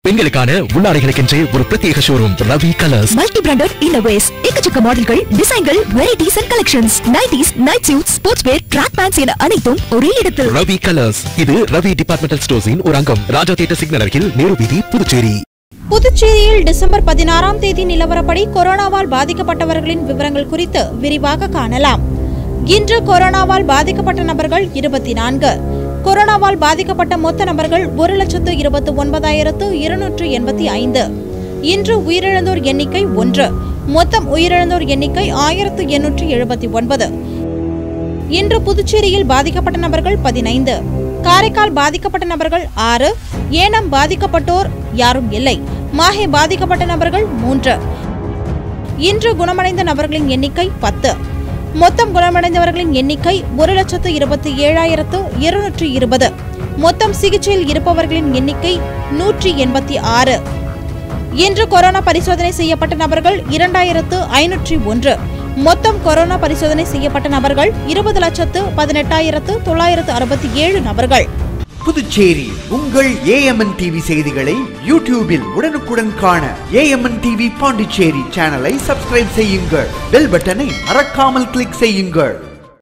பெண்களுக்கான உள்ளாடைகளுக்கென்றே ஒரு பிரத்யேக showroom Ravi colours multi branded innerwears எக்கச்சக்க மாடல்கள் டிசைன்கள் varieties and collections nighties night suit sports wear track pants என அனைத்தும் ஒரே இடத்தில் ரவி கலர்ஸ் இது ரவி டிபார்ட்மெண்டல் ஸ்டோர்ஸின் ஒரு அங்கம் ராஜா தியேட்டர் சிக்னல் அருகில் நேரு வீதி புதுச்சேரி புதுச்சேரியில் டிசம்பர் பதினாறாம் தேதி நிலவரப்படி கொரோனாவால் பாதிக்கப்பட்டவர்களின் விவரங்கள் குறித்து விரிவாக காணலாம் இன்று கொரோனாவால் பாதிக்கப்பட்ட நபர்கள் இருபத்தி நான்கு கொரோனாவால் பாதிக்கப்பட்ட மொத்த நபர்கள் ஒரு லட்சத்து இருபத்து ஒன்பதாயிரத்து இருநூற்று எண்பத்தி ஐந்து இன்று உயிரிழந்தோர் எண்ணிக்கை ஒன்று மொத்தம் உயிரிழந்தோர் எண்ணிக்கை ஆயிரத்து எண்ணூற்று எழுபத்தி ஒன்பது இன்று புதுச்சேரியில் பாதிக்கப்பட்ட நபர்கள் பதினைந்து காரைக்கால் பாதிக்கப்பட்ட நபர்கள் ஆறு ஏனம் பாதிக்கப்பட்டோர் யாரும் இல்லை மாஹே பாதிக்கப்பட்ட நபர்கள் மூன்று இன்று குணமடைந்த நபர்களின் எண்ணிக்கை பத்து மொத்தம் குணமடைந்தவர்களின் எண்ணிக்கை ஒரு லட்சத்து இருபத்தி ஏழாயிரத்து இருநூற்றி இருபது மொத்தம் சிகிச்சையில் இருப்பவர்களின் எண்ணிக்கை நூற்றி எண்பத்தி ஆறு இன்று கொரோனா பரிசோதனை செய்யப்பட்ட நபர்கள் இரண்டாயிரத்து ஐநூற்றி ஒன்று மொத்தம் கொரோனா பரிசோதனை செய்யப்பட்ட நபர்கள் இருபது லட்சத்து பதினெட்டாயிரத்து தொள்ளாயிரத்து அறுபத்தி ஏழு நபர்கள் புதுச்சேரி உங்கள் ஏஎம்என் டிவி செய்திகளை யூடியூபில் உடனுக்குடன் காண ஏஎம்என் டிவி பாண்டிச்சேரி சேனலை சப்ஸ்கிரைப் செய்யுங்கள் பெல் பட்டனை மறக்காமல் கிளிக் செய்யுங்கள்